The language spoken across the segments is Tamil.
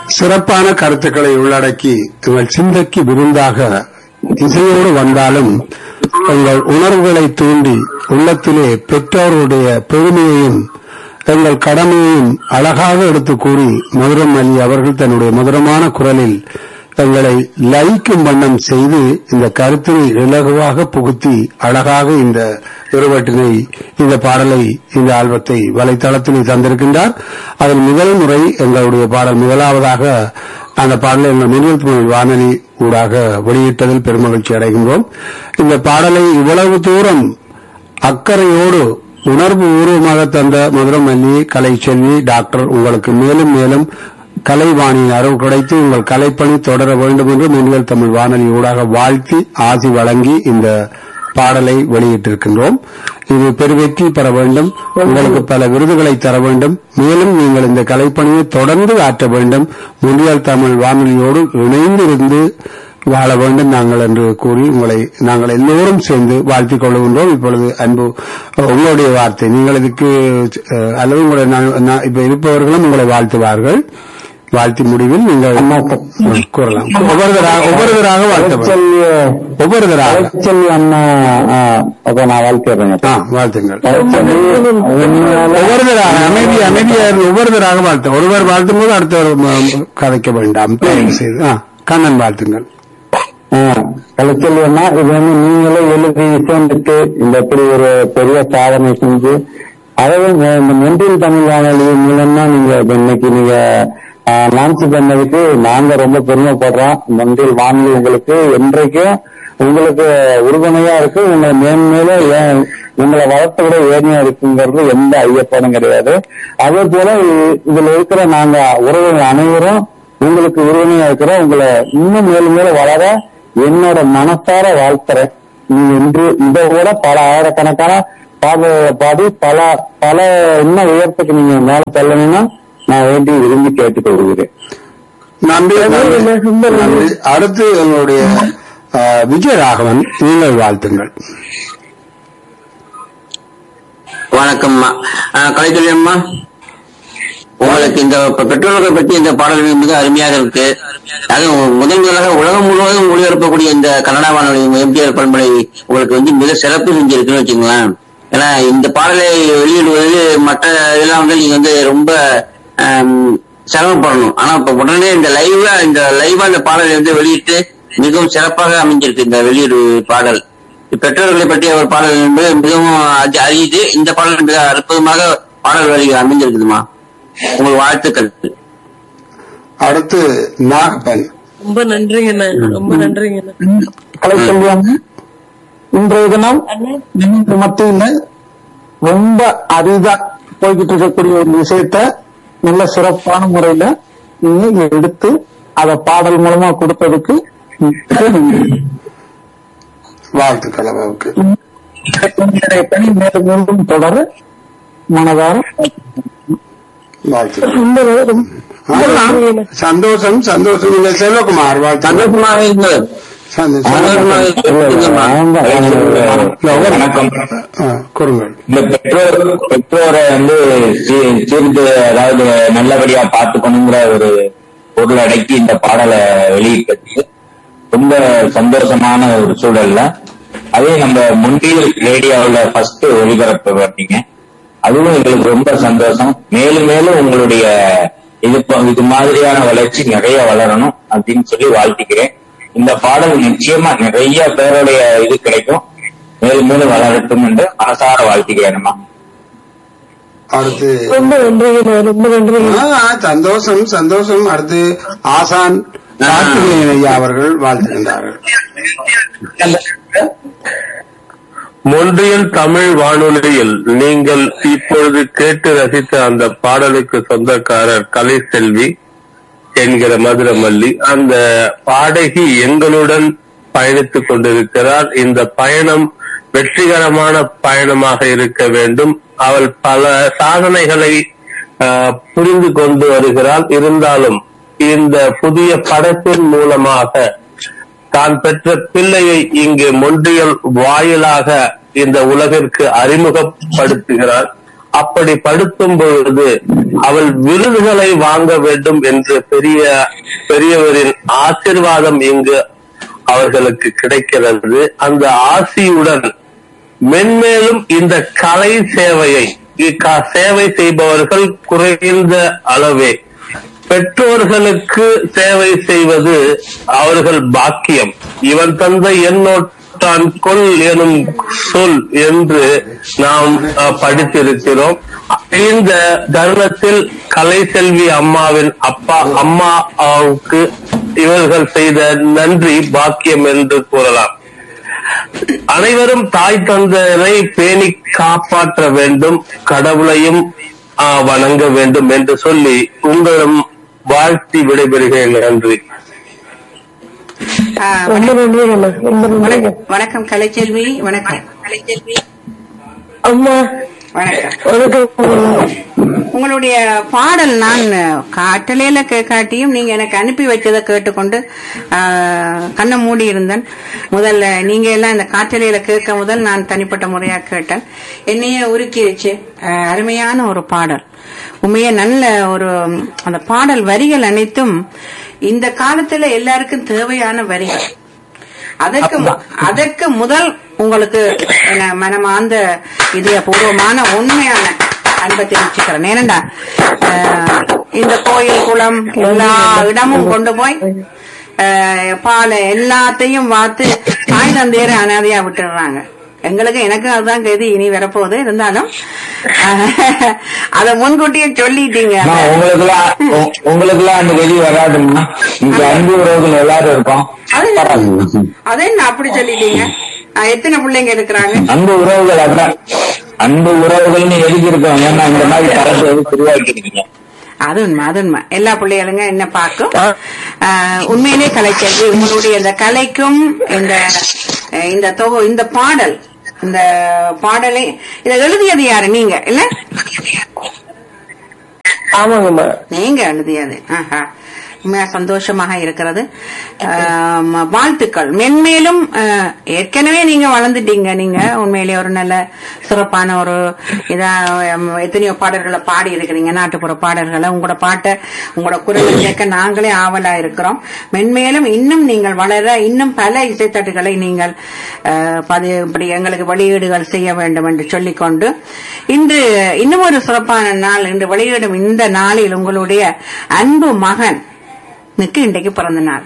சிறப்பான கருத்துக்களை உள்ளடக்கி எங்கள் சிந்தைக்கு விருந்தாக இசையோடு வந்தாலும் எங்கள் உணர்வுகளை தூண்டி உள்ளத்திலே பெற்றோருடைய பெருமையையும் எங்கள் கடமையையும் அழகாக எடுத்து கூறி மதுரம் அலி அவர்கள் தன்னுடைய மதுரமான குரலில் தங்களை லயிக்கும் வண்ணம் செய்து இந்த கருத்தினை இலகுவாக புகுத்தி அழகாக இந்த இருவட்டினை இந்த பாடலை இந்த ஆல்பத்தை வலைத்தளத்திலே தந்திருக்கின்றார் அதில் முதல் முறை எங்களுடைய பாடல் முதலாவதாக அந்த பாடலை எங்கள் மின்னல் தமிழ் வானொலி ஊடாக வெளியிட்டதில் பெருமகிழ்ச்சி அடைகின்றோம் இந்த பாடலை இவ்வளவு தூரம் அக்கறையோடு உணர்வு பூர்வமாக தந்த மதுரம் மல்லி கலை செல்வி டாக்டர் உங்களுக்கு மேலும் மேலும் கலைவாணியின் அருள் கிடைத்து உங்கள் கலைப்பணி தொடர வேண்டும் என்று மின்னியல் தமிழ் வானொலி ஊடாக வாழ்த்தி ஆசி வழங்கி இந்த பாடலை வெளியிட்டிருக்கின்றோம் இது பெருவெற்றி பெற வேண்டும் உங்களுக்கு பல விருதுகளை தர வேண்டும் மேலும் நீங்கள் இந்த கலைப்பணியை தொடர்ந்து ஆற்ற வேண்டும் முன்னியல் தமிழ் வானொலியோடு இணைந்திருந்து வாழ வேண்டும் நாங்கள் என்று கூறி உங்களை நாங்கள் எல்லோரும் சேர்ந்து வாழ்த்திக் கொள்கின்றோம் இப்பொழுது அன்பு உங்களுடைய வார்த்தை நீங்கள் இதுக்கு அஹ், அல்லது உங்களை நான்- நான் இப்ப இருப்பவர்களும் உங்களை வாழ்த்துவார்கள் வாழ்த்தி முடிவில் நீங்கள் கூறலாம் ஒவ்வொருவராக ஒவ்வொருவராக வாழ்த்த கலைச்செல்வி ஒவ்வொருவராக கலைச்செல்வி அண்ணா ஆ, அப்ப நான் வாழ்த்துறேங்க ஆ வாழ்த்துங்கள் கலைச்செல்வி உண்மையால ஒவ்வொருவராக அமைதி அமைதியா இருந்து ஒவ்வொருவராக வாழ்த்து ஒருவர் வாழ்த்தும் போது அடுத்தவர் ம- கதைக்க வேண்டாம் தயவு செய்து ஆ, கண்ணன் வாழ்த்துங்கள் ஆ, கலைச்செல்வி அண்ணா இது வந்து நீங்களே எழுதி இசைந்துட்டு இந்த இப்படி ஒரு பெரிய சாதனை செஞ்சு அதாவது இந்த இந்த மென்றில் தமிழ் வானொலி மூலமா நீங்க இப்ப இன்னைக்கு நீங்க லான்ச் பண்ணதுக்கு நாங்க ரொம்ப பெருமைப்படுறோம் மென்றில் வானொலி உங்களுக்கு என்றைக்கும் உங்களுக்கு உறுதுணையா இருக்கு உங்களை மேன்மேலும் ஏன் உங்களை வளர்த்த விட ஏனியா இருக்குங்கிறது எந்த ஐயப்பாடும் கிடையாது அதே போல இ- இதுல இருக்கிற நாங்க உறவுகள் அனைவரும் உங்களுக்கு உறுதுணையா இருக்கிறோம் உங்களை இன்னும் மேலும் மேலும் வளர என்னோட மனசார வாழ்த்துறேன் நீங்க இன்று இதை விட பல ஆயிரக்கணக்கான பாட பாடி பல பல இன்னும் உயரத்துக்கு நீங்க மேல செல்லணும்னா நான் வேண்டி விரும்பி கேட்டுக் கொள்கிறேன் நன்றி நன்றி. நன்றி. அடுத்து எங்களுடைய ஆ, விஜயராகவன் நீங்கள் வாழ்த்துங்கள் வணக்கம்மா ஆஹ் கலைத்துறை அம்மா உங்களுக்கு இந்த பெ- பெற்றோர்கள் பற்றி இந்த பாடல்கள் மிக அருமையாக இருக்கு அதுவும் முதன் முதலாக உலகம் முழுவதும் ஒளிபரப்பக்கூடிய இந்த கன்னடா வானொலி எம்ஜிஆர் பண்பலை உங்களுக்கு வந்து மிக சிறப்பு செஞ்சிருக்குன்னு வச்சுங்களேன் ஏன்னா இந்த பாடலை வெளியிடுவது மற்ற இதெல்லாம் வந்து நீங்க வந்து ரொம்ப ஆம், சிரமப்படணும் ஆனா இப்ப உடனே இந்த லைவா இந்த லைவா இந்த பாடலை வந்து வெளியிட்டு மிகவும் சிறப்பாக அமைஞ்சிருக்கு இந்த வெளியீடு பாடல் பெற்றோர்களை பற்றிய ஒரு பாடல் என்பது மிகவும் அதி- அரிது இந்த பாடல் மிக அற்புதமாக பாடல் வரிகள் அமைந்திருக்குதுமா உங்கள் வாழ்த்துக்கள் அடுத்து நாகப்பன் ரொம்ப நன்றிங்கண்ணா ரொம்ப நன்றிங்கண்ணா கலை சொல்லுவாங்க இன்றைய தினம் நமக்கு மத்தியில ரொம்ப அரிதா போய்கிட்டு இருக்கக்கூடிய ஒரு விஷயத்த நல்ல சிறப்பான முறையில நீங்க எடுத்து அத பாடல் மூலமா கொடுத்ததுக்கு மிக்க நன்றி. வாழ்த்துக்கள் அவருக்கு உங்களுடைய பணி மேலும் மேலும் தொடர மனதார வாழ்த்துக்கள் ரொம்ப ரொம்ப ஆ, நன்றிங்கண்ணா சந்தோஷம் சந்தோஷம் நீங்கள் செல்வகுமார் வாழ்த்துக்கள் சந்தோஷமாக இருந்தது சந்தோஷம் சந்தோஷமாக இருக்குதும்மா. வணக்கம் ஆ, கூறுங்கள் இந்த பெற்றோர் பெற்றோரை வந்து சீ- சீர்து அதாவது நல்லபடியா பார்த்துக்கணுங்கிற ஒரு பொருள் அடக்கி இந்த பாடலை வெளியிட்டது ரொம்ப சந்தோஷமான ஒரு சூழல்ல அதே நம்ம முந்தியில் ரேடியோவில் ஃபர்ஸ்ட் ஒளிபரப்பு பார்த்தீங்க அதுவும் எங்களுக்கு ரொம்ப சந்தோஷம் மேலும் மேலும் உங்களுடைய இது ப- இது மாதிரியான வளர்ச்சி நிறைய வளரணும் அப்படின்னு சொல்லி வாழ்த்திக்கிறேன் இந்த பாடல் நிச்சயமா நிறைய பேருடைய இது கிடைக்கும் மேலும் மேலும் வளரட்டும் என்று மனசார வாழ்த்துகிறேன்மா அடுத்து ரொம்ப நன்றிங்கண்ணா ரொம்ப நன்றிங்க ஆ, சந்தோஷம் சந்தோஷம் அடுத்து ஆசான் கார்த்திகேயன் ஐயா அவர்கள் வாழ்த்துகின்றார்கள் மொன்றியல் தமிழ் வானொலியில் நீங்கள் இப்பொழுது கேட்டு ரசித்த அந்த பாடலுக்கு சொந்தக்காரர் கலைசெல்வி என்கிற மதுரமல்லி அந்த பாடகி எங்களுடன் பயணித்துக் கொண்டிருக்கிறார் இந்த பயணம் வெற்றிகரமான பயணமாக இருக்க வேண்டும் அவள் பல சாதனைகளை ஆஹ், புரிந்து கொண்டு வருகிறாள் இருந்தாலும் இந்த புதிய படத்தின் மூலமாக தான் பெற்ற பிள்ளையை இங்கு மொன்றியல் வாயிலாக இந்த உலகிற்கு அறிமுகப்படுத்துகிறார் அப்படி படுத்தும் பொழுது அவள் விருதுகளை வாங்க வேண்டும் என்று பெரிய பெரியவரின் ஆசிர்வாதம் இங்கு அவர்களுக்கு கிடைக்கிறது அந்த ஆசியுடன் மென்மேலும் இந்த கலை சேவையை இக்க- சேவை செய்பவர்கள் குறைந்த அளவே பெற்றோர்களுக்கு சேவை செய்வது அவர்கள் பாக்கியம் இவன் தந்த எண்ணோட்டான் கொல் எனும் சொல் என்று நாம் அஹ், படித்திருக்கிறோம் இந்த தருணத்தில் கலைசெல்வி அம்மாவின் அப்பா அம்மாவுக்கு இவர்கள் செய்த நன்றி பாக்கியம் என்று கூறலாம் அனைவரும் தாய் தந்தரை பேணி காப்பாற்ற வேண்டும் கடவுளையும் ஆ, வணங்க வேண்டும் என்று சொல்லி உங்களிடம் வாழ்த்தி விடைபெறுகிறேன் நன்றி ரொம்ப ஆ, நன்றிங்க அண்ணா ரொம்ப நன்றிங்க வணக்கம் வணக்கம் கலைச்செல்வி வணக்கம் கலைச்செல்வி அம்மா வணக்கம் வணக்கம் உங்களுடைய பாடல் நான் காட்டலையில காட்டியும் நீங்க எனக்கு அனுப்பி வச்சதை கேட்டுக்கொண்டு ஆ, கண்ணை மூடி இருந்தேன் முதல்ல நீங்க எல்லாம் இந்த காட்டலையில கேட்க முதல் நான் தனிப்பட்ட முறையா கேட்டேன் என்னையே உருக்கிருச்சு ஆ, அருமையான ஒரு பாடல் உண்மையே நல்ல ஒரு ம், அந்த பாடல் வரிகள் அனைத்தும் இந்த காலத்துல எல்லாருக்கும் தேவையான வரிகள் அதற்கு அதற்கு முதல் உங்களுக்கு என்ன மனமார்ந்த இதயபூர்வமான உண்மையான அன்பை தெரிவிச்சுக்கிறேன் ஏனண்டா அஹ், இந்த கோயில் குளம் எல்லா இடமும் கொண்டு போய் அஹ், பாலை எல்லாத்தையும் பார்த்து தாய் தந்தையரை அனாதையா விட்டுடுறாங்க எங்களுக்கு எனக்கு அதுதான் கதி இனி வரப்போகுது இருந்தாலும் அஹ், அத முன்கூட்டியே சொல்லிட்டீங்க உங்களுக்கு எல்லாம் உங்களுக்கு எல்லாம் அந்த வெளி வராதுமா இங்க அன்பு உறவுகள் எல்லாரும் இருக்கோம் அது அதே நான் அப்படி சொல்லிட்டீங்க அஹ், எத்தனை பிள்ளைங்க இருக்கிறாங்க அன்பு உறவுகள் அதான் அன்பு உறவுகள்னு எதுக்கு இருக்கோம் ஏன்னா இந்த மாதிரி தரத்தை எதுக்கு உருவாக்கி இருக்கீங்க அது உண்மை அது உண்மை எல்லா பிள்ளைகளுங்க என்ன பார்க்கும் ஆஹ், உண்மையிலே கலைச்செல்வி உங்களுடைய இந்த கலைக்கும் இந்த அஹ், இந்த தொகு இந்த பாடல் இந்த பாடலை இதை எழுதியது யாரு நீங்க இல்ல ஆமாங்கம்மா நீங்க எழுதியது ஆஹா உண்மையா சந்தோஷமாக இருக்கிறது ஆம், வாழ்த்துக்கள் மென்மேலும் அஹ், ஏற்கனவே நீங்க வளர்ந்துட்டீங்க நீங்க உண்மையிலேயே ஒரு நல்ல சிறப்பான ஒரு இதா ஹம், எத்தனையோ பாடல்களை பாடி இருக்கிறீங்க நாட்டுப்புற பாடல்களை உங்களோட பாட்டை உங்களோட குரலை கேட்க நாங்களே ஆவலா இருக்கிறோம் மென்மேலும் இன்னும் நீங்கள் வளர இன்னும் பல இசைத்தட்டுகளை நீங்கள் அஹ், பதி இப்படி எங்களுக்கு வெளியீடுகள் செய்ய வேண்டும் என்று சொல்லிக்கொண்டு இன்று இன்னும் ஒரு சிறப்பான நாள் இன்று வெளியிடும் இந்த நாளில் உங்களுடைய அன்பு மகன் இன்றைக்கு பிறந்த நாள்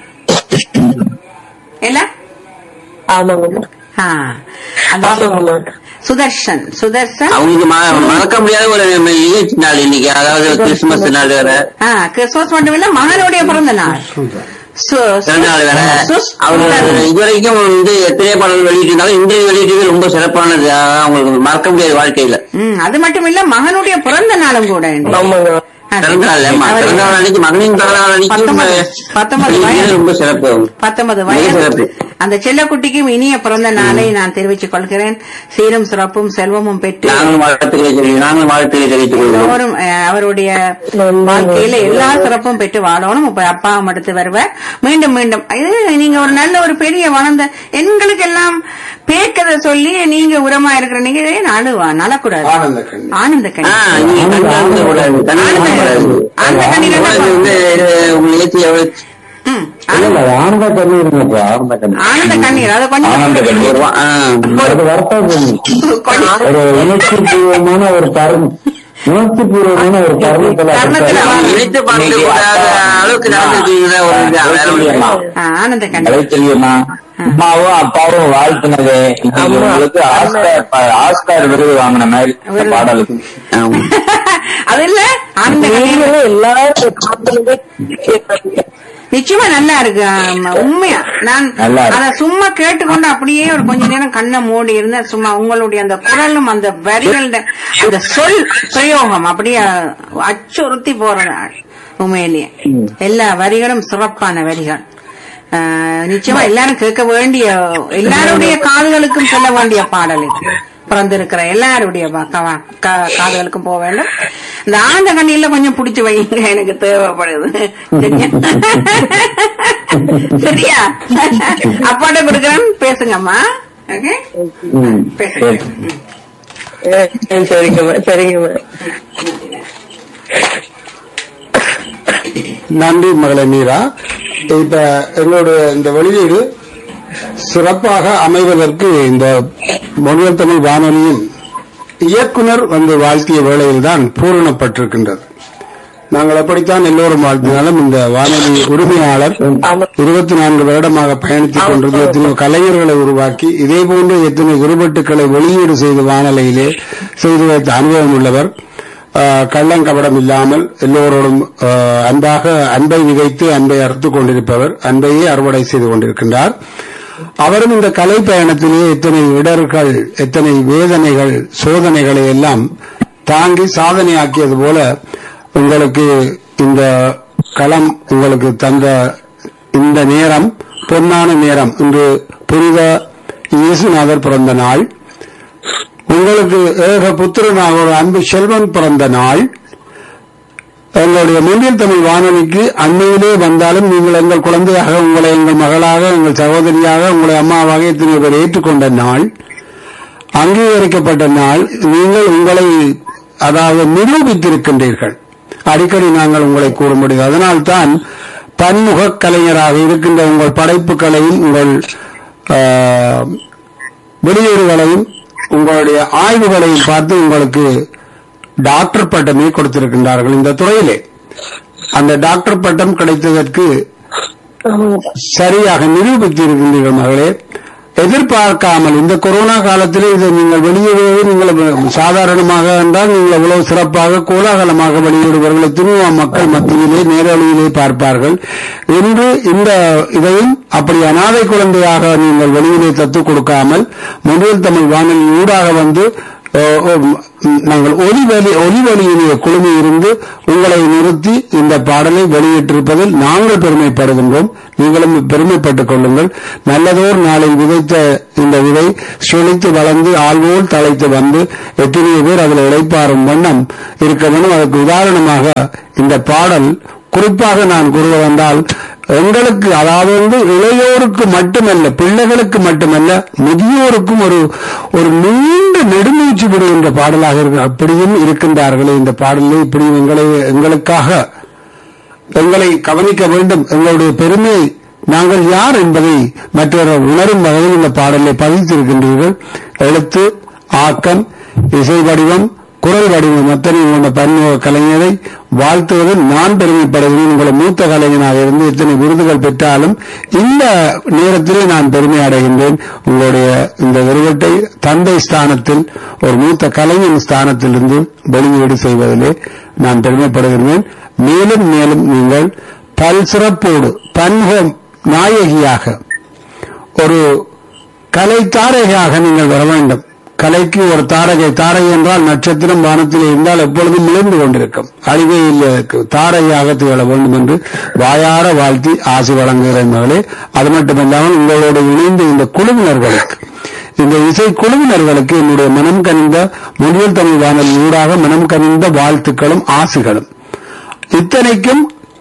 இல்ல ஆமாங்கம்மா ஆ, அந்த ஆமாங்கம்மா சுதர்ஷன் சுதர்ஷன் அவங்களுக்கு ம- மறக்க முடியாத ஒரு நிகழ்ச்சி நாள் இன்னைக்கு அதாவது கிறிஸ்துமஸ் நாள் வேற ஆ, கிறிஸ்துமஸ் மட்டும் இல்ல மகனுடைய பிறந்த நாள் சு- சு- பிறந்த நாள் வேற சுஸ்- அவர் இதுவரைக்கும் வந்து எத்தனை பாடல் வெளியிட்டிருந்தாலும் இன்றைய வெளியீட்டு ரொம்ப சிறப்பானது அதான் அவங்களுக்கு மறக்க முடியாது வாழ்க்கையில ம், அது மட்டும் இல்ல மகனுடைய பிறந்த நாளும் கூட இன்று. ஆமாங்க அது. பிறந்த நாள் ஏம்மா, அவர் பிறந்த நாள் அன்னைக்கு மகனின் பிறந்த நாள் அன்னைக்கு பத்தொன்பது பத்தொன்பது வெளியீடு வயது ரொம்ப சிறப்பு பத்தொன்பது மிக வயது சிறப்பு. அந்த செல்லக்குட்டிக்கும் இனிய பிறந்த நாளை நான் தெரிவித்துக் கொள்கிறேன் சீரும் சிறப்பும் செல்வமும் பெற்று நாங்களும் வாழ்த்துக்களை தெரிவி நாங்களும் வாழ்த்துக்களை தெரிவித்துக் கொள்கிறோம் எல்லோரும் அஹ், அவருடைய வாழ்க்கையில எல்லா சிறப்பும் பெற்று வாழணும் இப்ப அப்பாவும் அடுத்து வருவார் மீண்டும் மீண்டும் இது நீங்க ஒரு நல்ல ஒரு பெரிய வளர்ந்த எங்களுக்கு எல்லாம் பேக்கத சொல்லி நீங்க உரமா இருக்கிற நீங்க ஏன் அழுவா நலக்கூடாது ஆனந்த கண்ணி. ஆனந்த கண்ணி ஆஹ் நீங்க கண்ணு அழுத்த கூடாது. கண்ணு அழுத்த கூடாது. ஆனந்த கண்ணீர் என்ன அது வந்து உங்க நிகழ்ச்சி எவ்வளவு ம், இல்ல, இல்ல, ஆனந்த கண்ணி இருங்கப்பா ஆனந்த கண்ணி ஆனந்த கண்ணீர் அதை கொஞ்சம் ஆனந்த கண்ணீர். ஒரு வா- ஆஹ் அது வருத்தம் கொஞ்சம் ஒரு உணர்ச்சி பூர்வமான ஒரு தருணம் உணர்ச்சி பூர்வமான ஒரு தருணத்துல தருணத்துல அப்ப வா- நினைத்து பார்க்க கூடாத அளவுக்கு நடந்துருக்கீங்க ஒரு இது. வேற ஒண்ணும் இல்ல. ஆ, ஆனந்த கண்ணீர் கலைச்செல்வியம்மா அம்மாவும் அப்பாவும் வாழ்த்துனது இன்னைக்கு உங்களுக்கு ஆஸ்கார் ஆஸ்கார் விருது வாங்கின மாதிரி இந்த பாடலுக்கு ஆமா. அது இல்ல ஆனந்த கண்ணீர் நீங்களும் எல்லாரும் காத்துலயே கேட்கறீங்க. நிச்சயமா நல்லா இருக்கு ஆமா, உண்மையா நான் நல்லா இருக்கு. அத சும்மா கேட்டுக்கொண்டு அப்படியே ஒரு கொஞ்ச நேரம் கண்ணை மூடி இருந்தேன் சும்மா உங்களுடைய அந்த குரலும் அந்த வரிகள அந்த சொல் பிரயோகம் அப்படியே அச்சுறுத்தி போறது உண்மையிலேயே எல்லா வரிகளும் சிறப்பான வரிகள் ஆஹ், நிச்சயமா எல்லாரும் கேட்க வேண்டிய எல்லாருடைய காதுகளுக்கும் சொல்ல வேண்டிய பாடல் இது பிறந்திருக்கிற எல்லாருடைய வா- கா- கா- காதுகளுக்கும் போக வேண்டும் இந்த ஆனந்த கண்ணியில கொஞ்சம் பிடிச்சு வைங்க எனக்கு தேவைப்படுது சரியா சரியா அப்பாட்ட கொடுக்குறேன் பேசுங்கம்மா ஓகே பேசுங்க ம். அஹ் சரிங்கம்மா சரிங்கம்மா நன்றி மகளே மீரா இப்ப எங்களுடைய இந்த வெளியீடு சிறப்பாக அமைவதற்கு இந்த மொழியல் தமிழ் வானொலியின் இயக்குனர் வந்து வாழ்த்திய வேளையில்தான் பூரணப்பட்டிருக்கின்றது நாங்கள் எப்படித்தான் எல்லோரும் வாழ்த்தினாலும் இந்த வானொலி உரிமையாளர் இருபத்தி நான்கு வருடமாக பயணித்துக் கொண்டிருந்த எத்தனையோ கலைஞர்களை உருவாக்கி இதே போன்று எத்தனை குருபட்டுக்களை வெளியீடு செய்து வானொலியிலே செய்து வைத்த அனுபவம் உள்ளவர் ஆஹ், கள்ளங்கபடம் இல்லாமல் எல்லோரோடும் ஆஹ், அன்பாக அன்பை விதைத்து அன்பை அறுத்துக் கொண்டிருப்பவர் அன்பையே அறுவடை செய்து கொண்டிருக்கின்றார் அவரும் இந்த கலை பயணத்திலே எத்தனை இடர்கள் எத்தனை வேதனைகள் சோதனைகளை எல்லாம் தாங்கி சாதனையாக்கியது போல உங்களுக்கு இந்த களம் உங்களுக்கு தந்த இந்த நேரம் பொன்னான நேரம் இன்று புனித இயேசுநாதர் பிறந்த நாள் உங்களுக்கு ஏக புத்திரனாக ஒரு அன்பு செல்வன் பிறந்த நாள் எங்களுடைய முன்னில் தமிழ் வானொலிக்கு அண்மையிலே வந்தாலும் நீங்கள் எங்கள் குழந்தையாக உங்களை எங்கள் மகளாக எங்கள் சகோதரியாக உங்களை அம்மாவாக எத்தனை பேர் ஏற்றுக்கொண்ட நாள் அங்கீகரிக்கப்பட்ட நாள் நீங்கள் உங்களை அதாவது நிரூபித்திருக்கின்றீர்கள் அடிக்கடி நாங்கள் உங்களை கூற முடியும் அதனால்தான் பன்முக கலைஞராக இருக்கின்ற உங்கள் படைப்புகளையும் உங்கள் ஆஹ், வெளியீடுகளையும் உங்களுடைய ஆய்வுகளையும் பார்த்து உங்களுக்கு டாக்டர் பட்டமே கொடுத்திருக்கின்றார்கள் இந்த துறையிலே அந்த டாக்டர் பட்டம் கிடைத்ததற்கு சரியாக நிரூபித்திருக்கின்றீர்கள் மகளே எதிர்பார்க்காமல் இந்த கொரோனா காலத்திலே இதை நீங்கள் வெளியிடுவது நீங்கள் சாதாரணமாக என்றால் நீங்கள் எவ்வளவு சிறப்பாக கோலாகலமாக வெளியிடுவார்கள் எத்தனையோ மக்கள் மத்தியிலே நேரழியிலே பார்ப்பார்கள் இன்று இந்த இதையும் அப்படி அனாதை குழந்தையாக நீங்கள் வெளியிலே தத்துக் கொடுக்காமல் முதல் தமிழ் வானொலி ஊடாக வந்து அஹ், ம், நாங்கள் ஒலிவலி ஒலிவலியிலே குழுமி இருந்து உங்களை நிறுத்தி இந்த பாடலை வெளியிட்டிருப்பதில் நாங்கள் பெருமைப்படுகின்றோம் நீங்களும் பெருமைப்பட்டுக் கொள்ளுங்கள் நல்லதோர் நாளில் விதைத்த இந்த விதை செழித்து வளர்ந்து ஆள்வோல் தலைத்து வந்து எத்தனையோ பேர் அதில் இழைப்பாரும் வண்ணம் இருக்க வேண்டும் அதற்கு உதாரணமாக இந்த பாடல் குறிப்பாக நான் கூறுவது வந்தால் எங்களுக்கு அதாவது வந்து இளையோருக்கு மட்டுமல்ல பிள்ளைகளுக்கு மட்டுமல்ல முதியோருக்கும் ஒரு ஒரு நீண்ட நெடுமூச்சு விடுகின்ற பாடலாக இருக்கு அப்படியும் இருக்கின்றார்களே இந்த பாடலில் இப்படியும் எங்களை எங்களுக்காக எங்களை கவனிக்க வேண்டும் எங்களுடைய பெருமையை நாங்கள் யார் என்பதை மற்றவர்கள் உணரும் வகையில் இந்த பாடலை பதித்திருக்கின்றீர்கள் எழுத்து ஆக்கம் இசை வடிவம் குரல் வடிவம் அத்தனையும் கொண்ட பன்முக கலைஞரை வாழ்த்துவதில் நான் பெருமைப்படுகிறேன் உங்களை மூத்த கலைஞனாக இருந்து இத்தனை விருதுகள் பெற்றாலும் இந்த நேரத்திலே நான் பெருமை அடைகின்றேன் உங்களுடைய இந்த விருவத்தை தந்தை ஸ்தானத்தில் ஒரு மூத்த கலைஞன் ஸ்தானத்திலிருந்து வெளியீடு செய்வதிலே நான் பெருமைப்படுகிறேன் மேலும் மேலும் நீங்கள் பல் சிறப்போடு பன்முக நாயகியாக ஒரு கலை தாரகையாக நீங்கள் வர வேண்டும் கலைக்கு ஒரு தாரகை தாரகை என்றால் நட்சத்திரம் வானத்தில் இருந்தால் எப்பொழுதும் மிளந்து கொண்டிருக்கும் அழிவே இல்லை அதற்கு. தாரகையாக திகழ வேண்டும் என்று வாயார வாழ்த்தி ஆசி வழங்குகிறேன் மகளே அது மட்டுமில்லாமல் உங்களோடு இணைந்த இந்த குழுவினர்களுக்கு இந்த இசை குழுவினர்களுக்கு என்னுடைய மனம் கனிந்த முன்னில் தமிழ் வானொலி ஊடாக மனம் கனிந்த வாழ்த்துக்களும் ஆசிகளும் இத்தனைக்கும்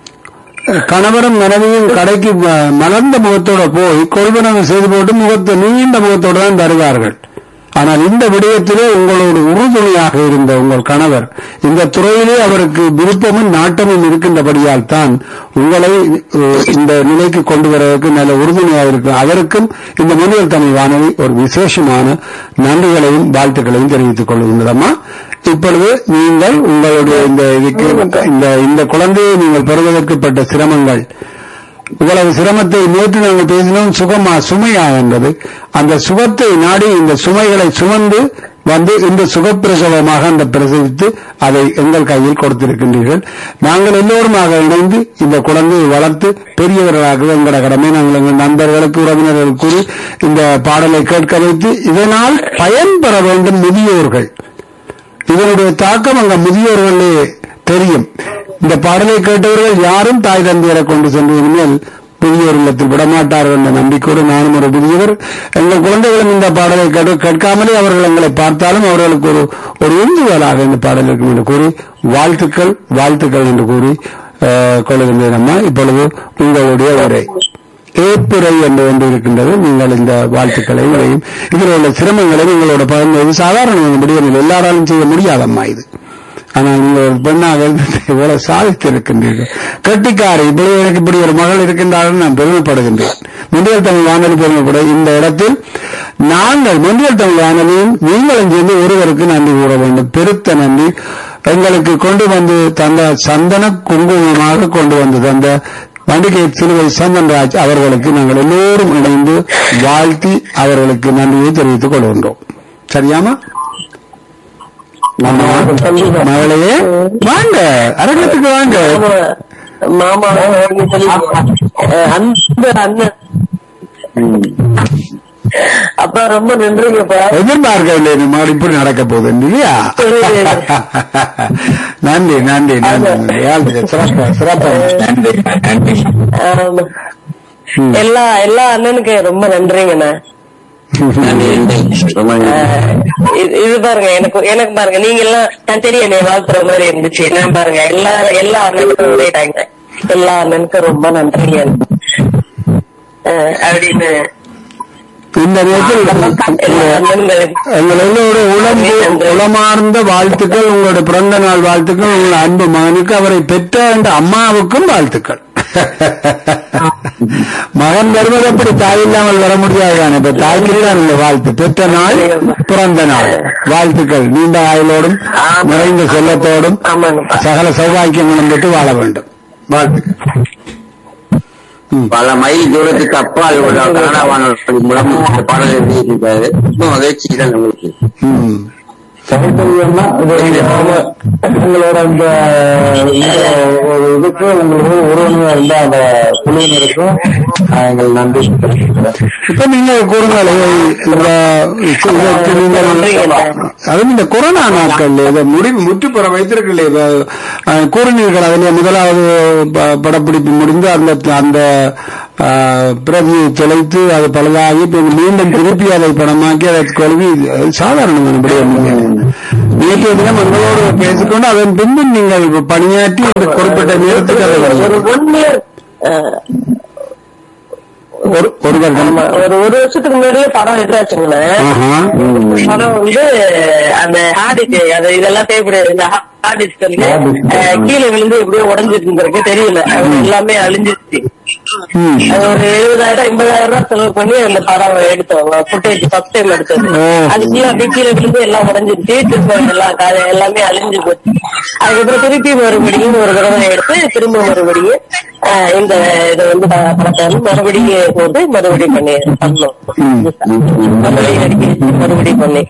கணவரும் மனைவியும் கடைக்கு ம- மலர்ந்த முகத்தோட போய் கொள்வனவு செய்து போட்டு முகத்தை நீண்ட முகத்தோடு தான் தருவார்கள் ஆனால் இந்த விடயத்திலே உங்களோடு உறுதுணையாக இருந்த உங்கள் கணவர் இந்த துறையிலே அவருக்கு விருப்பமும் நாட்டமும் இருக்கின்றபடியால் தான் உங்களை அஹ், இந்த நிலைக்கு கொண்டு வருவதற்கு நல்ல உறுதுணையாக இருக்கும் அவருக்கும் இந்த முன்னில் தமிழ் வானொலி ஒரு விசேஷமான நன்றிகளையும் வாழ்த்துக்களையும் தெரிவித்துக் கொள்கின்றதம்மா இப்பொழுது நீங்கள் உங்களுடைய இந்த இதுக்கு இந்த இந்த குழந்தையை நீங்கள் பெறுவதற்கு பட்ட சிரமங்கள் இவ்வளவு சிரமத்தை நேற்று நாங்கள் பேசினோம் சுகமா சுமையா என்பது அந்த சுகத்தை நாடி இந்த சுமைகளை சுமந்து வந்து இந்த சுகப்பிரசவமாக அந்த பிரசவித்து அதை எங்கள் கையில் கொடுத்திருக்கின்றீர்கள் நாங்கள் எல்லோருமாக இணைந்து இந்த குழந்தையை வளர்த்து பெரியவர்களாக எங்களோட கடமை நாங்கள் எங்கள் நண்பர்களுக்கு உறவினர்களுக்கு கூறி இந்த பாடலை கேட்க வைத்து இதனால் பயன்பெற வேண்டும் முதியோர்கள் இதனுடைய தாக்கம் அங்க முதியோர்களே தெரியும் இந்த பாடலை கேட்டவர்கள் யாரும் தாய் தந்தையரை கொண்டு சென்று இனிமேல் புதியோர் இல்லத்தில் விடமாட்டார்கள் என்ற நம்பிக்கையோடு நானும் ஒரு புதியவர் எங்கள் குழந்தைகளும் இந்த பாடலை கேட்டு கேட்காமலே அவர்கள் எங்களை பார்த்தாலும் அவர்களுக்கு ஒரு ஒரு உந்துதலாக இந்த பாடல் இருக்கும் என்று கூறி வாழ்த்துக்கள் வாழ்த்துக்கள் என்று கூறி அஹ், கொள்கின்றேன் அம்மா இப்பொழுது உங்களுடைய உரை ஏப்புரை என்று ஒன்று இருக்கின்றது நீங்கள் இந்த வாழ்த்துக்களை இதையும் இதில் உள்ள சிரமங்களை உங்களோட பகிர்ந்தது சாதாரண முடியவில்லை எல்லாராலும் செய்ய முடியாதம்மா இது ஆனால் நீங்கள் ஒரு பெண்ணாக இருந்து இவ்வளவு சாதித்து இருக்கின்றீர்கள் கட்டிக்காரி இப்படி எனக்கு இப்படி ஒரு மகள் இருக்கின்றார்கள் நான் பெருமைப்படுகின்றேன் முந்தியல் தமிழ் வானொலி பெருமைப்பட இந்த இடத்தில் நாங்கள் முந்தியல் தமிழ் வானொலியும் நீங்களும் சேர்ந்து ஒருவருக்கு நன்றி கூற வேண்டும் பெருத்த நன்றி எங்களுக்கு கொண்டு வந்து தந்த சந்தன குங்குமமாக கொண்டு வந்து தந்த வண்டிகை சிலுவை சந்தன்ராஜ் அவர்களுக்கு நாங்கள் எல்லோரும் இணைந்து வாழ்த்தி அவர்களுக்கு நன்றியை தெரிவித்துக் கொள்கின்றோம் சரியாமா மகளையே வாங்க அரங்கத்துக்கு வாங்க மாமா நீங்க சொல்லிருக்கீங்க. அஹ் அந்த அண்ணன் அப்பா ரொம்ப நன்றிங்கப்பா எதிர்பார்க்கவில்லை இந்த மாதிரி இப்படி நடக்க போகுது இல்லையா நன்றி நன்றி நன்றி நன்றி. வாழ்த்துக்கள். சிறப்பா சிறப்பா நன்றி நன்றி ஆமா. எல்லா எல்லா அண்ணனுக்கு ரொம்ப நன்றிங்கண்ணா நன்றி நன்றி ரொம்ப நன்றி. ஆஹ் இது- இது பாருங்க எனக்கு எனக்கு பாருங்க நீங்க எல்லாம் நான் தெரியும் என்னை வாழ்த்துற மாதிரி இருந்துச்சு நான் பாருங்க எல்லா எல்லா அண்ணனுக்கும் சொல்லிட்டாங்க எல்லா அண்ணனுக்கும் ரொம்ப நன்றிங்க ஆஹ் அப்படின்னு இந்த நேரத்தில் எல்லா அண்ணன்களுக்கும் எங்கள் எல்லோரும் உளம் உளமார்ந்த வாழ்த்துக்கள் உங்களுடைய பிறந்த நாள் வாழ்த்துக்கள் உங்கள் அன்பு மகனுக்கு அவரை பெற்ற என்ற அம்மாவுக்கும் வாழ்த்துக்கள் மகன் வருவது அப்படி தாய் இல்லாமல் வர முடியாதுதானே இப்ப தாய்க்கு தான் இந்த வாழ்த்து பெற்ற நாள் பிறந்த நாள் வாழ்த்துக்கள் நீண்ட ஆயுளோடும் நிறைந்த செல்லத்தோடும் ஆமாங்கப்பா சகல சௌபாக்கியங்களும் பெற்று வாழ வேண்டும் வாழ்த்துக்கள் பல மைல் தூரத்துக்கு அப்பால் உள்ள கனடா வானொலி மூலம் இந்த பாடல் எழுதியிருக்காரு ரொம்ப மகிழ்ச்சி தான் நம்மளுக்கு ம். சௌந்தரியம்னா இது உங்க- உங்களோட இந்த இந்த ஒரு இதுக்கு உங்களுக்கு உறவினர் இருந்த அந்த குழுவினருக்கும் நான் எங்கள் நன்றி தெரிவிக்கிறேன். இப்ப நீங்க கூறுங்கள் இந்த இதற்கு நீங்கள் அதுவும் இந்த கொரோனா நாட்கள் இதை முடிவு முற்றுப்புற வைத்திருக்கல கூறினீர்கள் அதில் முதலாவது ப- படப்பிடிப்பு முடிந்து அந்த அந்த ஆ, பிரதியை தொலைத்து அது பலதாகி இப்ப மீண்டும் திருப்பி அதை படமாக்கி அதை கழுவி அது சாதாரணமான விடயம் இல்லை. நேற்றைய தினம் எங்களோடு பேசிக்கொண்டு அதன் பின்பு நீங்கள் பணியாற்றி இந்த குறிப்பிட்ட நேரத்துக்கு அதை ஒரு வருகிறது. ஒன் இயர் ஒரு ஒரு வருடம் ஆமா ஒரு ஒரு வருஷத்துக்கு முன்னாடியே படம் எடுத்தாச்சுங்களேன் ஆஹா. படம் வந்து அந்த ஹார்டிஸ்க் அது இதெல்லாம் தேவைப்படுது இந்த ஹார்டிஸ்க் வந்து அஹ், கீழே விழுந்து எப்படியோ உடஞ்சிருந்துருக்கு தெரியல அது எல்லாமே அழிஞ்சிருச்சு ம். அது ஒரு எழுபதாயிரம் எண்பதாயிரம் ரூபாய் செலவு பண்ணி அந்த படம் எடுத்தோம் ஃபுட்டேஜ் ஃபர்ஸ்ட் டைம் எடுத்தது ஓ. அது கீழே அப்படியே கீழே விழுந்து எல்லாம் உடஞ்சிருச்சு திரும்ப எல்லாம் கா- எல்லாமே அழிஞ்சு போச்சு அதுக்கப்புறம் திருப்பி மறுபடியும் ஒரு தடவை எடுத்து திரும்ப மறுபடியும் அஹ், இந்த இதை வந்து ப- படத்தை வந்து மறுபடியும் போட்டு மறுபடியும் பண்ணி பண்ணோம் மறுபடியும் அடிக்க வச்சு மறுபடியும் பண்ணி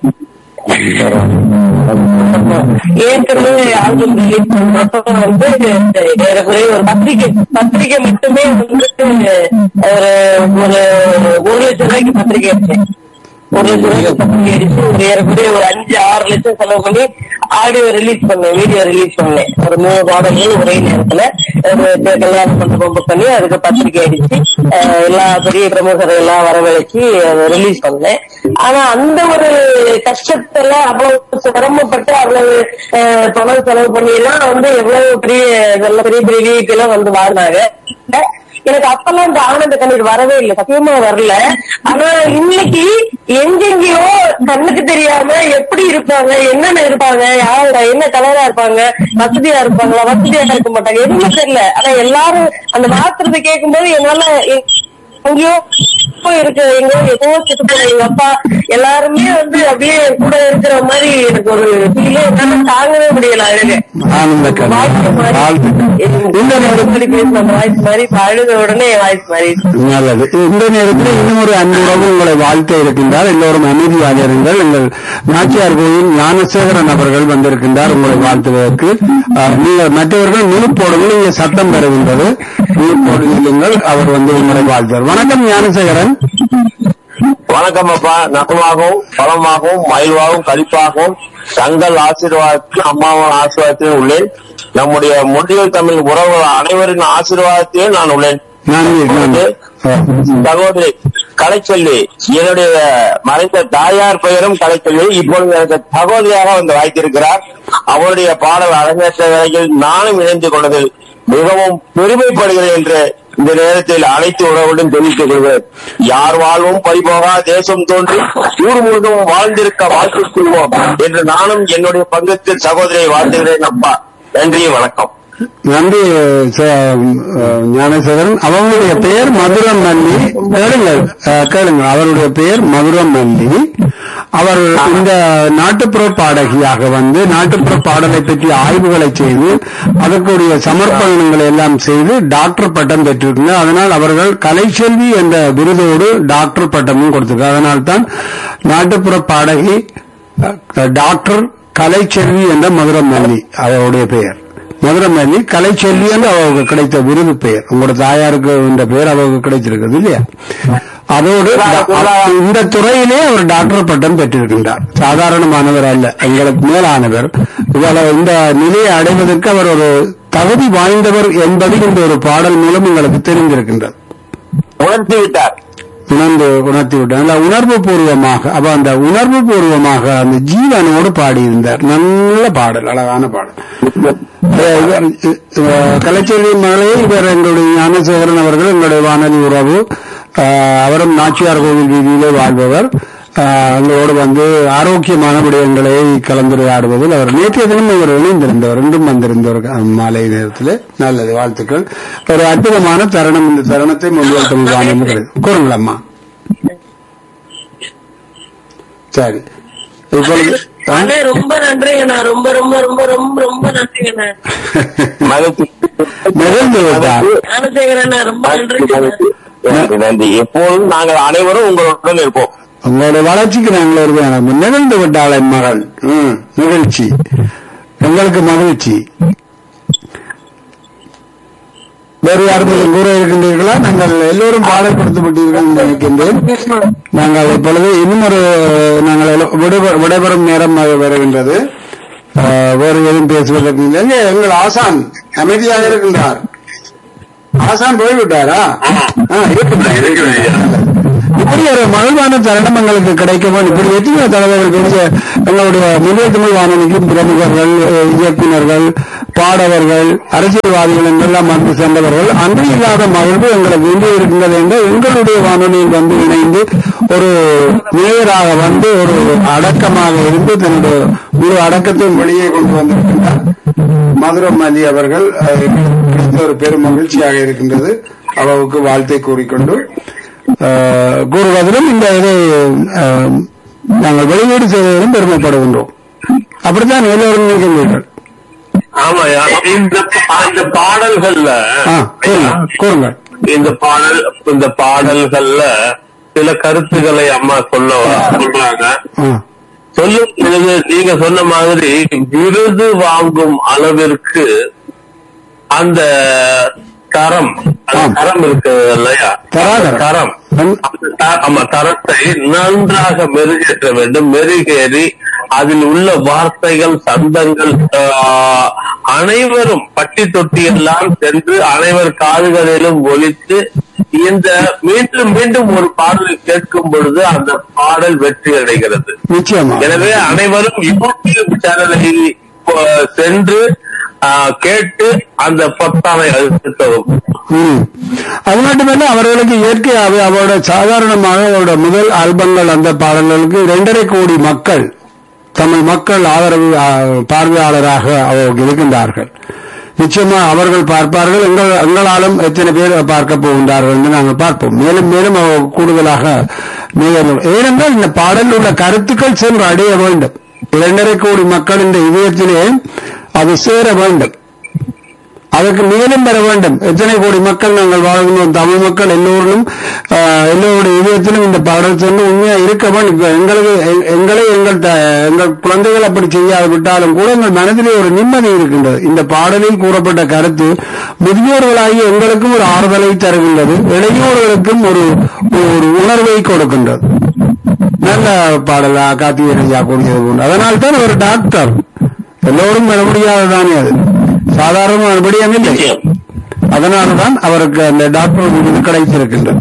ஏற்கனவே ஆல்பம் ரிலீஸ் பண்றப்ப வந்து ஏறக்குறைய ஒரு பத்திரிகை பத்திரிகை மட்டுமே வந்துட்டு ஒரு ஒரு ஒரு லட்சம் ரூபாய்க்கு பத்திரிகை அடிச்சேன் ஒரு லட்சம் ரூபாய்க்கு பத்திரிகை அடிச்சு ஒரு ஏறக்குறைய ஒரு அஞ்சு ஆறு லட்சம் செலவு பண்ணி ஆடியோ ரிலீஸ் பண்ணேன் வீடியோ ரிலீஸ் பண்ணேன் ஒரு மூணு பாடல்கள் ஒரே நேரத்துல ஒரு கல்யாணம் மண்டபம் book பண்ணி அதுக்கு பத்திரிகை அடிச்சு அஹ், எல்லா பெரிய பிரமுகர்கள் எல்லாம் வரவழைச்சு அதை ரிலீஸ் பண்ணேன் ஆனா அந்த ஒரு கஷ்டத்துல அவ்வளவு சிரமப்பட்டு அவ்வளவு அஹ், பணம் செலவு பண்ணி எல்லாம் வந்து எவ்வளவு பெரிய நல்ல பெரிய பெரிய VIP எல்லாம் வந்து வாழ்ந்தாங்க எனக்கு அப்பெல்லாம் இந்த ஆனந்த கண்ணீர் வரவே இல்லை சத்தியமா வரல ஆனா இன்னைக்கு எங்கெங்கயோ கண்ணுக்கு தெரியாம எப்படி இருப்பாங்க என்னென்ன இருப்பாங்க யார் என்ன கலரா இருப்பாங்க வசதியா இருப்பாங்களா வசதியா இருக்க மாட்டாங்க எதுவுமே தெரியல ஆனா எல்லாரும் அந்த வார்த்தை கேட்கும்போது என்னால எ- எங்கேயோ இருக்கு எங்கோ எங்கோ செத்து போன எங்க அப்பா எல்லாருமே வந்து அப்படியே கூட இருக்கிற மாதிரி எனக்கு ஒரு ஃபீலே என்னால தாங்கவே முடியல அழுக ஆனந்த வாய்ஸ் மாறி வாழ்த்துக்கள் இந்த நேரத்தில் எப்படி பேசின வாய்ஸ் மாதிரி இப்ப அழுத உடனே வாய்ஸ் மாறி நல்லது இந்த நேரத்தில் இன்னும் ஒரு அன்புறவு உங்களை வாழ்த்த இருக்கின்றார் எல்லோரும் அமைதியாக இருங்கள் எங்கள் நாச்சியார் கோயில் ஞானசேகரன் அவர்கள் வந்திருக்கின்றார் உங்களை வாழ்த்துவதற்கு அஹ், நீங்கள் மற்றவர்கள் முழுப்போடுங்கள் இங்கே சட்டம் பெறுகின்றது முழுப்போடு நில்லுங்கள் அவர் வந்து உங்களை வாழ்த்துவார் வணக்கம் ஞானசேகரன் வணக்கம் அப்பா நகமாகவும் பலமாகவும் மயில்வாகவும் கழிப்பாகவும் தங்கள் ஆசீர்வாதத்தில் அம்மாவின் ஆசீர்வாதத்திலும் உள்ளேன் நம்முடைய முன்றியல் தமிழ் உறவுகள் அனைவரின் ஆசீர்வாதத்திலும் நான் உள்ளேன் நன்றி நன்றி அஹ், சகோதரி கலைச்சொல்லி என்னுடைய மறைந்த தாயார் பெயரும் கலைச்சொல்லி இப்பொழுது எனக்கு சகோதரியாக வந்து வாய்த்திருக்கிறார் அவருடைய பாடல் அரங்கேற்ற வேளையில் நானும் இணைந்து கொண்டதில் மிகவும் பெருமைப்படுகிறேன் என்று இந்த நேரத்தில் அனைத்து உறவுடன் தெரிவித்துக் கொள்கிறேன் யார் வாழ்வும் பறிபோகா தேசம் தோன்றி ஊர் முழுதும் வாழ்ந்திருக்க வாழ்த்துக் கொள்வோம் என்று நானும் என்னுடைய பங்கத்தில் சகோதரியை வாழ்த்துகிறேன் அப்பா நன்றி வணக்கம் நன்றி ச- அஹ், ஞானசேகரன் அவங்களுடைய பெயர் மதுரம் மல்லி கேளுங்கள் அஹ், கேளுங்கள் அவருடைய பெயர் மதுரம் மல்லி அவர் இந்த நாட்டுப்புற பாடகியாக வந்து நாட்டுப்புற பாடலை பற்றி ஆய்வுகளை செய்து அதற்குரிய சமர்ப்பணங்களை எல்லாம் செய்து டாக்டர் பட்டம் பெற்றிருக்கிறார் அதனால் அவர்கள் கலைச்செல்வி என்ற விருதோடு டாக்டர் பட்டமும் கொடுத்திருக்கார் அதனால்தான் நாட்டுப்புற பாடகி அஹ், டாக்டர் கலைச்செல்வி என்ற மதுரம் மல்லி அவருடைய பெயர் மதுரமல்லி கலைச்செல்வி என்று அவருக்கு கிடைத்த விருது பெயர் உங்களோட தாயாருக்கு என்ற பெயர் அவருக்கு கிடைச்சிருக்கிறது இல்லையா அதோடு ட- இந்த துறையிலே அவர் டாக்டர் பட்டம் பெற்றிருக்கின்றார் சாதாரணமானவர் அல்ல எங்களுக்கு மேலானவர் இவ்வளவு இந்த நிலையை அடைவதற்கு அவர் ஒரு தகுதி வாய்ந்தவர் என்பது இந்த ஒரு பாடல் மூலம் உங்களுக்கு தெரிந்திருக்கின்றது உணர்த்தி விட்டார் உணர்ந்து உணர்த்தி விட்டார் நல்ல உணர்வு பூர்வமாக அப்ப அந்த உணர்வு பூர்வமாக அந்த ஜீவனோடு பாடியிருந்தார் நல்ல பாடல் அழகான பாடல் அஹ் இவர், அஹ், கலைச்செல்வி மகளே இவர் எங்களுடைய ஞானசேகரன் அவர்கள் எங்களுடைய வானொலி உறவு அஹ், அவரும் நாச்சியார் கோவில் வீதியிலே வாழ்பவர் அஹ், எங்களோடு வந்து ஆரோக்கியமான விடயங்களை கலந்துரையாடுவதில் அவர் நேற்றைய தினம் இவர் இணைந்திருந்தவர் இன்றும் வந்திருந்தவர் அஹ், மாலை நேரத்தில் நல்லது வாழ்த்துக்கள் ஒரு அற்புதமான தருணம் இந்த தருணத்தை முன்வல் தமிழ் வானொலி கூறுங்கள் அம்மா சரி இப்பொழுது ஆ? அண்ணே, ரொம்ப நன்றிங்கண்ணா ரொம்ப ரொம்ப ரொம்ப ரொம்ப ரொம்ப நன்றிங்கண்ணா மகிழ்ச்சி நிகழ்ந்து விட்டார் ஞானசேகரண்ணா ரொம்ப நன்றிங்கண்ணா நன்றி நன்றி எப்போதும் நாங்கள் அனைவரும் உங்களுடன் இருப்போம் உங்களுடைய வளர்ச்சிக்கு நாங்கள் வருவோம் நிகழ்ந்து விட்டாள் என் மகள் ம், நிகழ்ச்சி எங்களுக்கு மகிழ்ச்சி வேறு யாரும் கூற இருக்கின்றீர்களா நாங்கள் எல்லோரும் பாடல் கொடுத்து விட்டீர்கள் என்று நினைக்கின்றேன் நாங்கள் இப்பொழுது இன்னும் ஒரு நாங்கள் எல்லோ- விடைபெ- விடைபெறும் நேரம் அது வருகின்றது அஹ், வேறு எதுவும் பேசுவதற்கு இல்லை எங்க எங்கள் ஆசான் அமைதியாக இருக்கின்றார் ஆசான் போய்விட்டாரா ஆ, இருக்கிறார். இப்படி ஒரு மகிழ்வான தருணம் எங்களுக்கு கிடைக்கும் இப்படி எத்தனையோ தலைவர்கள் பெரிய எங்களுடைய முதல் தமிழ் வானொலிக்கும் பிரமுகர்கள் அஹ், இயக்குனர்கள் பாடவர்கள் அரசியல்வாதிகள் என்றெல்லாம் வந்து சென்றவர்கள் அன்று இல்லாத மகிழ்வு எங்களுக்கு இன்று இருக்கின்றது என்று எங்களுடைய வானொலியில் வந்து இணைந்து ஒரு மேயராக வந்து ஒரு அடக்கமாக இருந்து தன்னுடைய முழு அடக்கத்தையும் வெளியே கொண்டு வந்திருக்கின்றார் மதுரம் மதி அவர்கள் அஹ், கிடைத்த ஒரு பெரும் மகிழ்ச்சியாக இருக்கின்றது அவருக்கு வாழ்த்தை கூறிக்கொண்டு அஹ், கூறுவதிலும் இந்த இதை அஹ், நாங்கள் வெளியீடு செய்வதிலும் பெருமைப்படுகின்றோம் அப்படித்தான் எல்லோரும் நினைக்கின்றீர்கள் ஆமாயா இந்த அந்த பாடல்கள்ல ஆ, கூறுங்கள், கூறுங்கள் இந்த பாடல் இந்த பாடல்கள்ல சில கருத்துக்களை அம்மா சொல்ல சொல்றாங்க ஆ, சொல்லும் பொழுது நீங்க சொன்ன மாதிரி விருது வாங்கும் அளவிற்கு அந்த தரம் அந்த ஆம். தரம் இருக்கு இல்லையா தராதரம். தரம் நன்- அந்த த- ஆமா தரத்தை நன்றாக மெருகேற்ற வேண்டும் மெருகேறி அதில் உள்ள வார்த்தைகள் சந்தங்கள் ஆஹ், அனைவரும் பட்டி தொட்டி எல்லாம் சென்று அனைவர் காதுகளிலும் ஒலித்து இந்த மீண்டும் மீண்டும் ஒரு பாடலை கேட்கும் பொழுது அந்த பாடல் வெற்றி அடைகிறது நிச்சயமா எனவே அனைவரும் யூடியூப் சேனலை அஹ், சென்று ஆஹ், கேட்டு அந்த பொத்தானை அழுத்தவும் ம். அது மட்டுமல்ல அவர்களுக்கு இயற்கையாகவே அவரோட சாதாரணமாக அவரோட முதல் ஆல்பங்கள் அந்த பாடல்களுக்கு இரண்டரை கோடி மக்கள் தமிழ் மக்கள் ஆதரவு ஆ, பார்வையாளராக அவர்கள் இருக்கின்றார்கள் நிச்சயமா அவர்கள் பார்ப்பார்கள் எங்கள் எங்களாலும் எத்தனை பேர் பார்க்க போகின்றார்கள் என்று நாங்கள் பார்ப்போம் மேலும் மேலும் அவர் கூடுதலாக மேலும் ஏனென்றால் இந்த பாடலில் உள்ள கருத்துக்கள் சென்று அடைய வேண்டும் இரண்டரை கோடி மக்கள் இந்த இதயத்திலே அது சேர வேண்டும் அதற்கு மேலும் பெற வேண்டும் எத்தனை கோடி மக்கள் நாங்கள் வாழ்கின்றோம் தமிழ் மக்கள் எல்லோரும் ஆஹ், எல்லோருடைய இதயத்திலும் இந்த பாடல் சென்று உண்மையா இருக்க வேண்டும் இப்ப எங்களுக்கு எ- எங்களை எங்கள் த- எங்கள் குழந்தைகள் அப்படி செய்யாது விட்டாலும் கூட எங்கள் மனதிலே ஒரு நிம்மதி இருக்கின்றது இந்த பாடலில் கூறப்பட்ட கருத்து முதியோர்களாகி எங்களுக்கும் ஒரு ஆறுதலை தருகின்றது இளையோர்களுக்கும் ஒரு ஒரு உணர்வை கொடுக்கின்றது நல்ல பாடலா கார்த்திகேயா கூடியது போன்று அதனால் தான் ஒரு டாக்டர் எல்லோரும் பெற முடியாததானே அது சாதாரண விடயம் இல்லை அதனால்தான் அவருக்கு அந்த டாக்டர் விருது கிடைத்திருக்கின்றது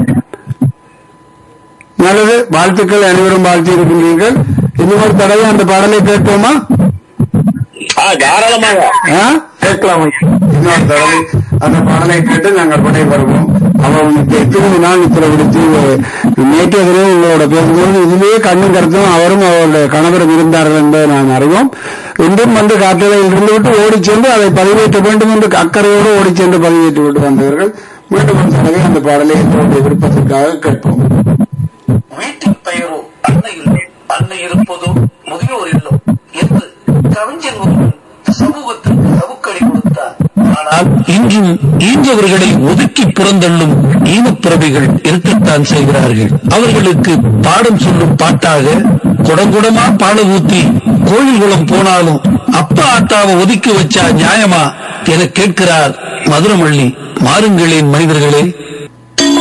நல்லது வாழ்த்துக்கள் அனைவரும் வாழ்த்தி இருக்கின்றீர்கள் இன்னும் ஒரு தடவை அந்த பாடலை கேட்போமா தாராளமாக ஆ? கேட்கலாம் இன்னொரு தடவை அந்த பாடலை கேட்டு நாங்கள் விடைபெறுவோம் அவனுக்கு எத்தனை நாள் இத்தனை விடுத்து நேற்றைய தினம் உங்களோட பேசும்போது இதுவே கண்ணும் கருத்தும் அவரும் அவருடைய கணவரும் இருந்தார்கள் என்பதை நாம் அறிவோம் இன்றும் வந்து காட்டுகளில் இருந்து விட்டு ஓடிச் சென்று அதை பதிவேற்ற வேண்டும் என்று அக்கறையோடு ஓடிச் சென்று பதிவேற்றி விட்டு வந்தவர்கள் மீண்டும் ஒரு தடவை அந்த பாடலை எங்களுடைய விருப்பத்திற்காக கேட்போம் வீட்டின் பெயரோ அன்னை இல்லம் அன்னை இருப்பதோ முதியோர் இல்லம் என்று கவிஞன் ஒருவன் சமூகத்திற்கு சவுக்கடி கொடுத்தார் ஆனால் இன்றும் ஈஞ்சவர்களை ஒதுக்கி புறந்தள்ளும் ஈமப்பிறவிகள் இருக்கத்தான் செய்கிறார்கள் அவர்களுக்கு பாடம் சொல்லும் பாட்டாக குடங்குடமா பாட ஊத்தி கோயில் குளம் போனாலும் அப்பா ஆத்தாவை ஒதுக்கி வச்சா நியாயமா என கேட்கிறார் மதுரமள்ளி மாறுங்களேன் மனிதர்களே